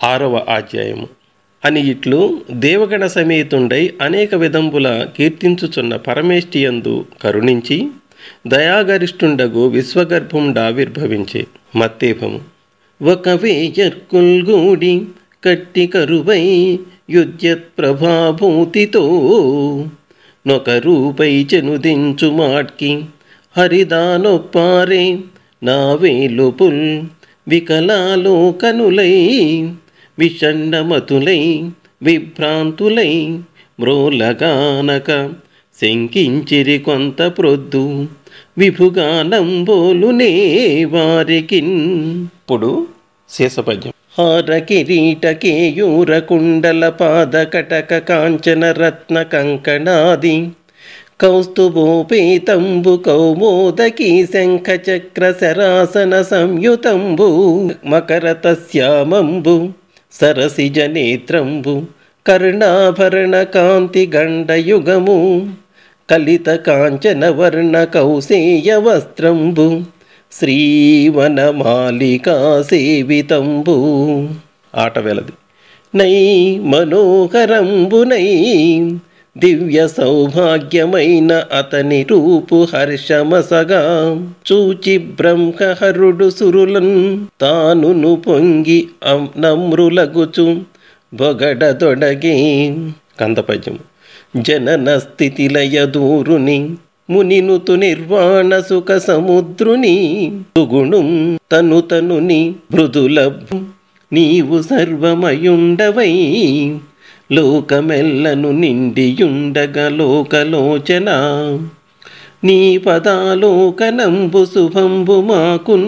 ఆరవ అధ్యాయము అని ఇట్లు దేవగణ సమేతుండై అనేక విధంబుల కీర్తించుచున్న పరమేష్టియందు కరుణించి దయాగరిష్ఠుండగు విశ్వగర్భుండావిర్భవించే మత్తేపము ఒక వేయర్కుల్గూడి కట్టి కరువై యుజ్యత్ ప్రభాభూతితో నొక రూపై చెనుదించు మాట్కి హరిదానొప్పారే నా వేలుపుల్ వికలాలోకనులై విషణ్ణమతులై విభ్రాంతులై మ్రోలగానక శంకించిరి కొంత ప్రొద్దు విభుగానంబోలునే వారికిన్ ఇప్పుడు శేషపద్యం హార కిరీట కేయూర కుండల పాద కటక కాంచన రత్న కంకణాది కౌస్తుభోపేతంబు కౌమోదకీ శంఖ చక్ర శరాసన సంయుతంబు మకరత శ్యామంబు సరసిజ నేత్రంబు కర్ణాభరణ కాంతి గండయుగము కలిత కాంచన వర్ణ కౌసేయ వస్త్రంబు శ్రీవనమాలికా సేవితంబు ఆట వెలది నై మనోహరంబునై దివ్య సౌభాగ్యమైన అతని రూపు హర్షమసగా చూచి బ్రహ్మహరుడు సురులన్ తానును పొంగి అం- నమ్రులగుచు బొగడదొడగే కందపద్యం జనన స్థితిలయ దూరుని మునినుతు నిర్వాణ సుఖ సముద్రుని సుగుణుం తను తనుని మృదుల నీవు సర్వమయుండవై లోకమెల్లను నిండియుండగ లోకలోచన నీ పదాలోకనంబు శుభంబు మాకున్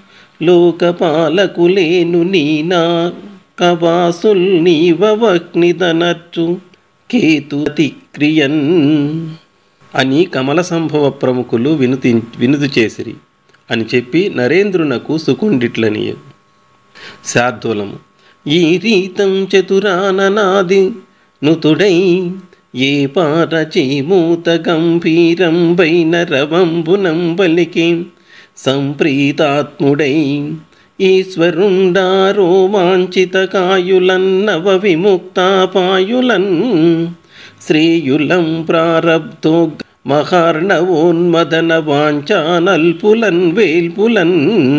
లోకపాలకులేను నీ నా కవాసుల్ నీవవగ్నిదనర్చు కేతుతి క్రియన్ అని కమల సంభవ ప్రముఖులు వినుతి వినుదు చేసిరి అని చెప్పి నరేంద్రునకు సుకుండిట్లని శార్దూలము ఈ రీతం చతురాననాది నుతుడై ఏ పారచీమూత గంభీరం బైన రవంబునం బలికి సంప్రీతాత్ముడై ఈశ్వరుండా రోమాంచిత కాయులన్నవ విముక్తాపాయులన్ శ్రేయులం ప్రారబ్ధో మహార్ణవోన్మదన వాంఛానల్పులన్ వేల్పులన్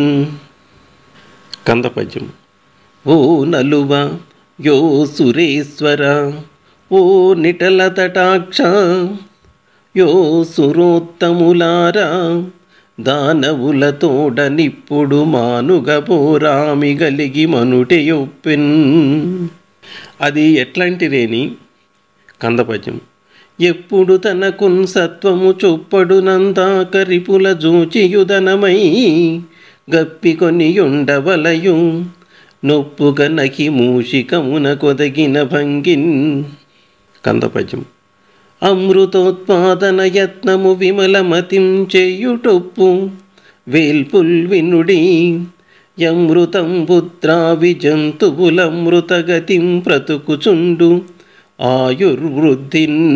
కందపద్యం ఓ నలువ యో సురేశ్వర ఓ నిటల తటాక్ష యో సురోత్తములారా దానవులతోడ నిప్పుడు మానుగ పోరామి గలిగి మనుటెయొప్పెన్ అది ఎట్లాంటి రేని కందపద్యం ఎప్పుడు తనకున్ సత్వము చొప్పడు నందాకరిపుల జూచియుదనమై గప్పికొని ఉండవలయు నొప్పుగ నకి మూషికమున కొదగిన భంగిన్ కందపద్యం అమృతోత్పాదన యత్నము విమలమతిం చేయుటొప్పు వేల్పుల్ వినుడి యమృతం పుత్రావి జంతువులమృతగతిం ప్రతుకుచుండు ఆయుర్వృద్ధిన్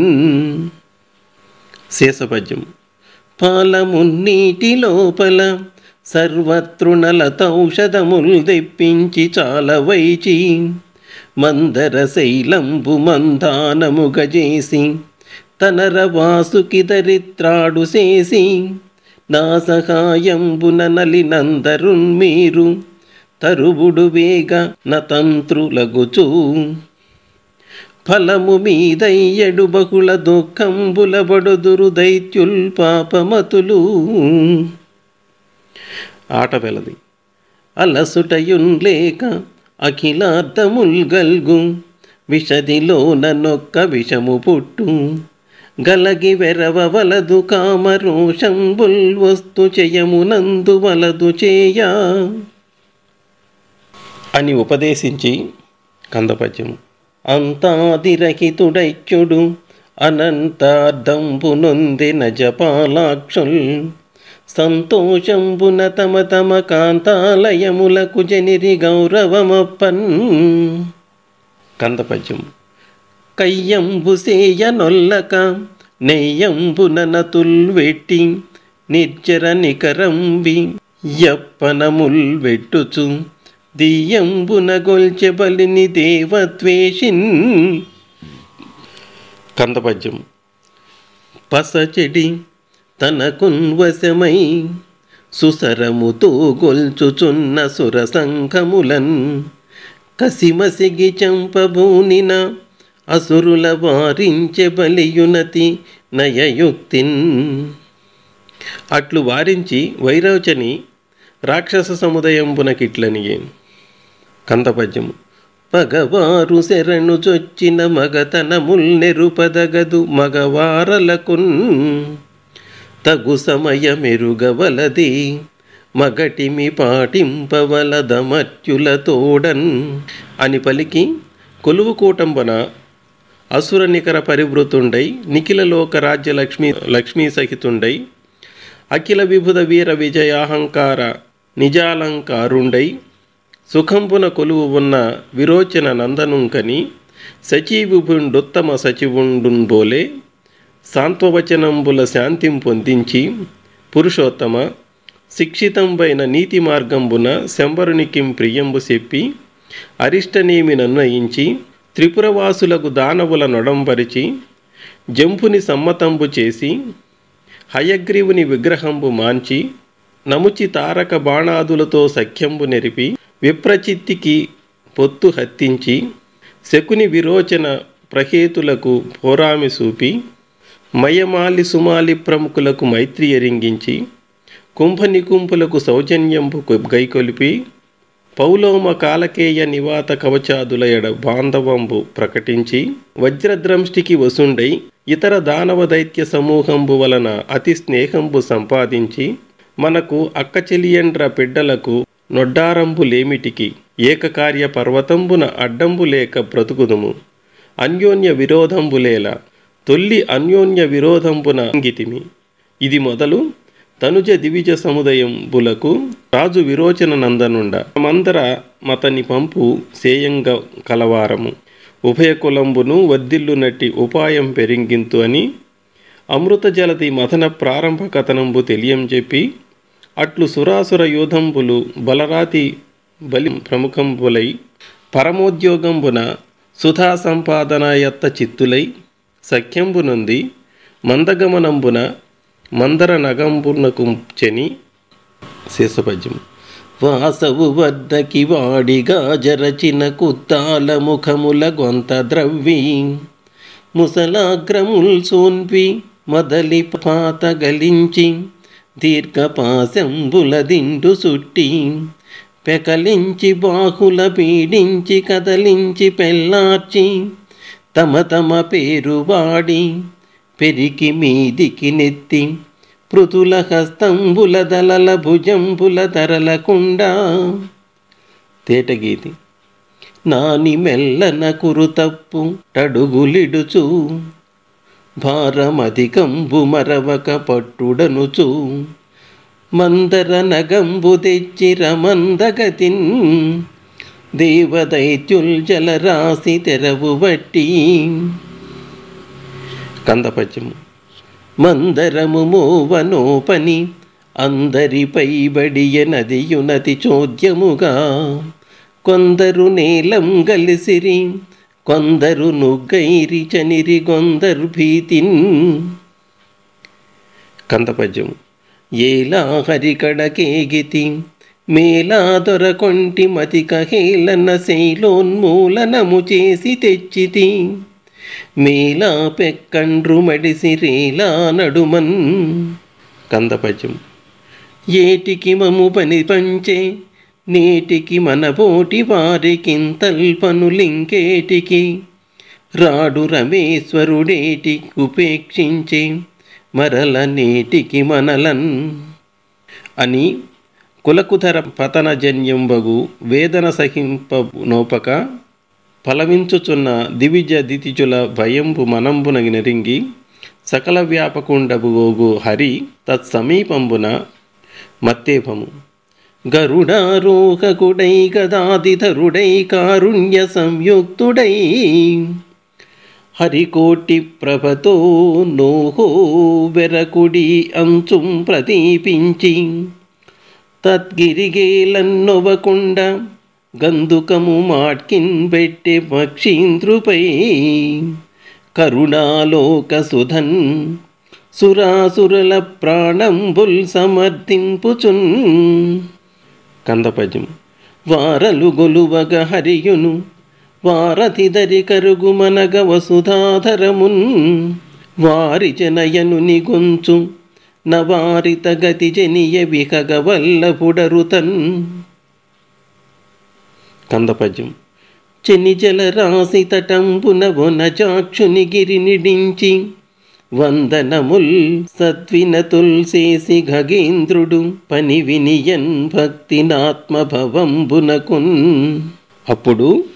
శేషపద్యం పాలమున్నీటి లోపల సర్వతృణలతౌషధముల్ తెప్పించి చాలా వైచి మందర శైలంబు మందానముగజేసి తనర వాసుకి దరిత్రాడు చేసి నా సహాయంబున నలినందరున్ మీరు తరువుడు వేగ నతంత్రులగుచూ ఫలము మీదయ్యడు బహుళ దుఃఖంబుల బడుదురు దైత్యుల్ పాపమతులు ఆట వెలది అలసుటయున్ లేక అఖిలార్థముల్ గల్గు విషదిలోన నొక్క విషము పుట్టు గలగి వెరవ వలదు కామరోషంబుల్ వస్తు చేయమునందు వలదు చేయ అని ఉపదేశించి కందపద్యము అంతాదిరహితుడైత్యుడు అనంతార్థంబు నొందిన జపాలాక్షుల్ సంతోషంబున తమ తమ కాంతాలయములకు జనిరి గౌరవమప్పన్ కందపద్యం కయ్యంబు సేయ నొల్లక నెయ్యంబున నతుల్ వెట్టి నిర్జర నికరంబి యప్పనముల్ వెట్టుచు దియ్యంబున గొల్చె బలిని దేవద్వేషిన్ కందపద్యం పసచెడి తనకున్వశమై సుసరముతో గొల్చుచున్న సురసంఘములన్ కసిమసిగి చంపబూనిన అసురుల వారించె బలియునతి నయయుక్తిన్ అట్లు వారించి వైరోచని రాక్షస సముదయంబునకిట్లనియే కందపద్యము పగవారు శరణు చొచ్చిన మగతనముల్ నెరుపదగదు మగవారలకున్ తగు సమయమెరుగవలది మగటిమి పాటింపవలదమత్యులతోడన్ అని పలికి కొలువు కూటంబన అసుర నికర పరివృతుండై నిఖిల లోక రాజ్య లక్ష్మీ లక్ష్మీ సహితుండై అఖిల విభుద వీర విజయాహంకార నిజాలంకారుండై సుఖంపున కొలువు ఉన్న విరోచన నందనుంకని సచీవుభుండుత్తమ సచివుండున్ బోలే సాంత్వవచనంబుల శాంతిం పొందించి పురుషోత్తమ శిక్షితంపైన నీతి మార్గంబున శంబరునికిం ప్రియంబు చెప్పి అరిష్టనేమి నన్నయించి త్రిపురవాసులకు దానవుల నొడంబరిచి జంపుని సమ్మతంబు చేసి హయగ్రీవుని విగ్రహంబు మాంచి నముచి తారక బాణాదులతో సఖ్యంబు నెరిపి విప్రచిత్తికి పొత్తు హత్తించి శకుని విరోచన ప్రహేతులకు పోరామి సూపి మయమాలి సుమాలి ప్రముఖులకు మైత్రి ఎరింగించి కుంభనికుంపులకు సౌజన్యంబు గైకొలిపి పౌలోమ కాలకేయ నివాత కవచాదుల ఎడ బాంధవంబు ప్రకటించి వజ్రద్రంష్టికి వసుండై ఇతర దానవ దైత్య సమూహంబు వలన అతి స్నేహంబు సంపాదించి మనకు అక్కచెలియండ్ర బిడ్డలకు నొడ్డారంబు లేమిటికి ఏకకార్య పర్వతంబున అడ్డంబు లేక బ్రతుకుదుము అన్యోన్య విరోధంబులేల తొల్లి అన్యోన్య విరోధంబున అంగితిమి ఇది మొదలు తనుజ దివిజ సముదయంబులకు రాజు విరోచన నందనుండ మందర మతని పంపు సేయంగ కలవారము ఉభయ కులంబును వద్దిల్లునట్టి ఉపాయం పెరింగింతు అని అమృత జలది మథన ప్రారంభ కథనంబు తెలియం చెప్పి అట్లు సురాసుర యోధంబులు బలరాతి బలి ప్రముఖంబులై పరమోద్యోగంబున సుధా సంపాదన యత్త చిత్తులై సఖ్యంబునుంది మందగమనంబున మందర నగంబునకు చెని శేషపద్యం వాసవు వద్దకి వాడిగా జరచిన కుత్తాల ముఖముల గొంత ద్రవ్వి ముసలాగ్రముల్ సోన్పి మొదలి పాత గలించి దీర్ఘపాశంబుల దిండు సుట్టి పెకలించి బాహుల పీడించి కదలించి పెళ్ళార్చి తమ తమ పేరు వాడి పెరికి మీదికి నెత్తి పృతుల హస్తంబుల దళల భుజంబుల తరలకుండా తేటగీతి నాని మెల్లన కురు తప్పు టడుగులిడుచు భారమధికంబు మరవక పట్టుడనుచు మందర నగంబు తెచ్చి రమందగతిన్ దేవదైత్యుల్ జలరాశి తెరవు బట్టి కందపద్యము మందరము మోవనోపని అందరిపై బడియ నదియునతి చోద్యముగా కొందరు నేలం గలిసిరి కొందరు నుగ్గైరి చనిరి కొందరు భీతిన్ కందపద్యము ఏలా హరికడకేగితి మేలా దొరకొంటి మతిక హేళన శైలోన్మూలనము చేసి తెచ్చితి మేలా పెక్కండ్రు మడిసి రేలా నడుమన్ కందపద్యం ఏటికి మము పని పంచే నేటికి మన పోటి వారికింతల్ పనులింకేటికి రాడు రమేశ్వరుడేటి ఉపేక్షించే మరల నేటికి మనలన్ అని కులకుధర పతనజన్యంబగు వేదన సహింప నోపక ఫలవించుచున్న దివిజ దితిజుల భయంబు మనంబున నెరింగి సకల వ్యాపకుండబుగోగు హరి తత్సమీపంబున మత్తేపము గరుడారోహకుడై గదాదిధరుడై కారుణ్య సంయుక్తుడై హరికోటి ప్రభతో నోహో వెరకుడి అంచుం ప్రదీపించి తద్గిరిగేలన్నొవకుండ గందుకము మాట్కిన్ పెట్టె పక్షీంద్రుపై కరుణాలోక సుధన్ సురాసురుల ప్రాణంబుల్ సమర్థింపుచున్ కందపద్యం వారలు గొలువగ హరియును వారతిదరి కరుగు మనగ వసుధాధరమున్ వారి జనయనుని గొంచు నవారిత గతి జనియ విహగ వల్లపుడరుతన్ కందపద్యం చెని జల రాశి తటంబున వనజాక్షుని గిరి నిడించి వందనముల్ సత్వినతుల్ చేసి ఖగేంద్రుడు పని వినియన్ భక్తినాత్మభవంబునకున్ అప్పుడు